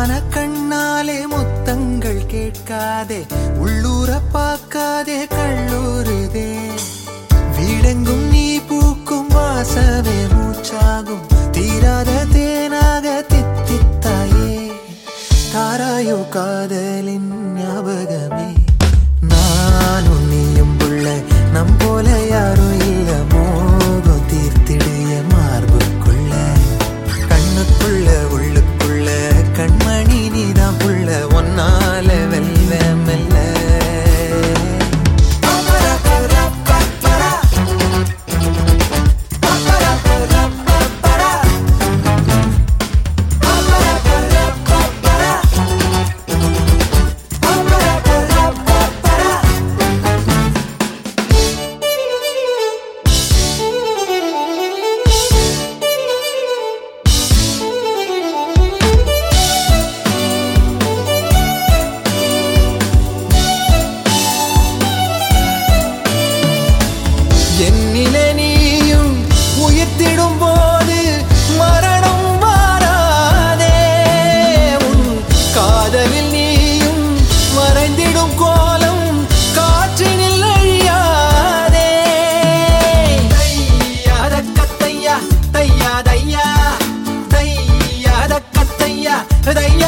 மான கண்ணாலே முத்தங்கள் கேட்காதே உள்ளூர பார்க்காதே கள்ளூருதே வீடெங்கும் நீ பூக்கும் வாசமே மூச்சாகும் தீராத தேனாக தித்தித்தாயே தாராயோ காதலின் ஞாபகமே நானும் நீயும் புள்ள நம் போல யாரும் இல்ல மோகம் தீர்த்திடைய மார்புக்குள்ள கண்ணுக்குள்ள உள்ளுக்குள்ள கண்மணி நீதான் புள்ள ஒன்னால வெல்ல மெல்ல என்னிலே நீயும் உயிர்த்திடும் போது மரணம் வாராதே உன் காதலில் நீயும் மறைந்திடும் கோலம் காற்றினில் அழியாதே தையாத கத்தையா தையா தையா தையாத கத்தையா தையா